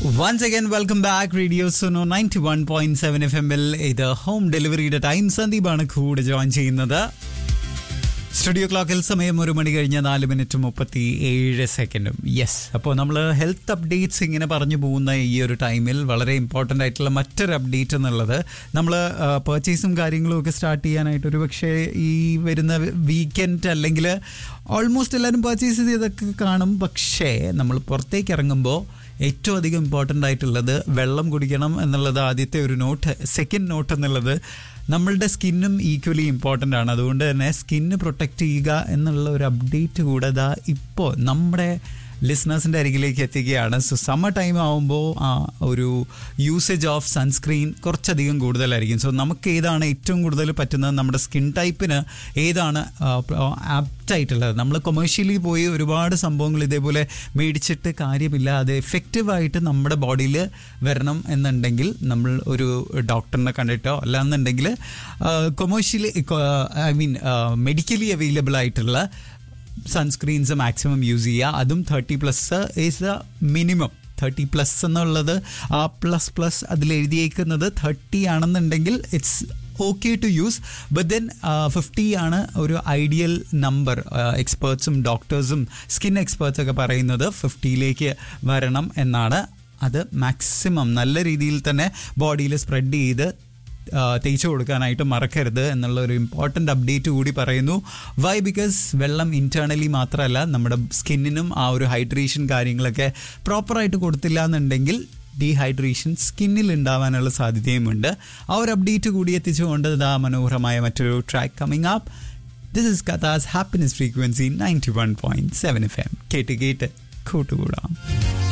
once again welcome back radio Suno ninety one point seven F എമ്മിൽ ഇത് home ഡെലിവറിയുടെ time സന്ദീപാണ് കൂടെ ജോയിൻ ചെയ്യുന്നത് സ്റ്റുഡിയോ ക്ലോക്കിൽ സമയം ഒരു മണി കഴിഞ്ഞ നാല് മിനിറ്റ് മുപ്പത്തി ഏഴ് സെക്കൻഡും യെസ് അപ്പോൾ നമ്മൾ ഹെൽത്ത് അപ്ഡേറ്റ്സ് ഇങ്ങനെ പറഞ്ഞു പോകുന്ന ഈ ഒരു ടൈമിൽ വളരെ ഇമ്പോർട്ടൻ്റ് ആയിട്ടുള്ള മറ്റൊരു അപ്ഡേറ്റ് എന്നുള്ളത് നമ്മൾ പർച്ചേസും കാര്യങ്ങളും ഒക്കെ സ്റ്റാർട്ട് ചെയ്യാനായിട്ട് ഒരു പക്ഷേ ഈ വരുന്ന വീക്കെൻഡ് അല്ലെങ്കിൽ ഓൾമോസ്റ്റ് എല്ലാവരും പർച്ചേസ് ചെയ്തൊക്കെ കാണും പക്ഷേ നമ്മൾ പുറത്തേക്ക് ഇറങ്ങുമ്പോൾ ഏറ്റവും അധികം ഇമ്പോർട്ടൻ്റ് ആയിട്ടുള്ളത് വെള്ളം കുടിക്കണം എന്നുള്ളത് ആദ്യത്തെ ഒരു നോട്ട് സെക്കൻഡ് നോട്ട് എന്നുള്ളത് നമ്മളുടെ സ്കിന്നും ഈക്വലി ഇമ്പോർട്ടൻ്റ് ആണ് അതുകൊണ്ട് തന്നെ സ്കിന്ന് പ്രൊട്ടക്റ്റ് ചെയ്യുക എന്നുള്ള ഒരു അപ്ഡേറ്റ് കൂടെ ദാ ഇപ്പോൾ നമ്മുടെ ലിസ്ണേഴ്സിൻ്റെ അരികിലേക്ക് എത്തിക്കുകയാണ് സോ സമ്മർ ടൈം ആകുമ്പോൾ ആ ഒരു യൂസേജ് ഓഫ് സൺസ്ക്രീൻ കുറച്ചധികം കൂടുതലായിരിക്കും സോ നമുക്ക് ഏതാണ് ഏറ്റവും കൂടുതൽ പറ്റുന്നത് നമ്മുടെ സ്കിൻ ടൈപ്പിന് ഏതാണ് ആപ്റ്റായിട്ടുള്ളത് നമ്മൾ കൊമേഴ്ഷ്യലി പോയി ഒരുപാട് സംഭവങ്ങൾ ഇതേപോലെ മേടിച്ചിട്ട് കാര്യമില്ല അത് എഫക്റ്റീവായിട്ട് നമ്മുടെ ബോഡിയിൽ വരണം എന്നുണ്ടെങ്കിൽ നമ്മൾ ഒരു ഡോക്ടറിനെ കണ്ടിട്ടോ അല്ലാന്നുണ്ടെങ്കിൽ commercially I mean medically available ആയിട്ടുള്ള സൺസ്ക്രീൻസ് മാക്സിമം യൂസ് ചെയ്യുക അതും thirty plus is the minimum thirty plus എന്നുള്ളത് ആ പ്ലസ് പ്ലസ് അതിൽ എഴുതിയേക്കുന്നത് തേർട്ടി ആണെന്നുണ്ടെങ്കിൽ it's okay to use but then fifty ആണ് ഒരു ഐഡിയൽ നമ്പർ എക്സ്പേർട്സും ഡോക്ടേഴ്സും സ്കിൻ എക്സ്പേർട്സ് ഒക്കെ പറയുന്നത് ഫിഫ്റ്റിയിലേക്ക് വരണം എന്നാണ് അത് മാക്സിമം നല്ല രീതിയിൽ തന്നെ ബോഡിയിൽ സ്പ്രെഡ് ചെയ്ത് തേച്ച് കൊടുക്കാനായിട്ട് മറക്കരുത് എന്നുള്ള ഒരു ഇമ്പോർട്ടൻ്റ് അപ്ഡേറ്റ് കൂടി പറയുന്നു വൈ ബിക്കോസ് വെള്ളം ഇൻറ്റേർണലി മാത്രമല്ല നമ്മുടെ സ്കിന്നിനും ആ ഒരു ഹൈഡ്രേഷൻ കാര്യങ്ങളൊക്കെ പ്രോപ്പറായിട്ട് കൊടുത്തില്ല എന്നുണ്ടെങ്കിൽ ഡീഹൈഡ്രേഷൻ സ്കിന്നിൽ ഉണ്ടാവാനുള്ള സാധ്യതയുമുണ്ട് ആ ഒരു അപ്ഡേറ്റ് കൂടി എത്തിച്ചുകൊണ്ട് ഇതാ മനോഹരമായ മറ്റൊരു track coming up this is Kathas happiness frequency ninety one point seven F M കേട്ട് കേട്ട് കൂട്ടുകൂടാം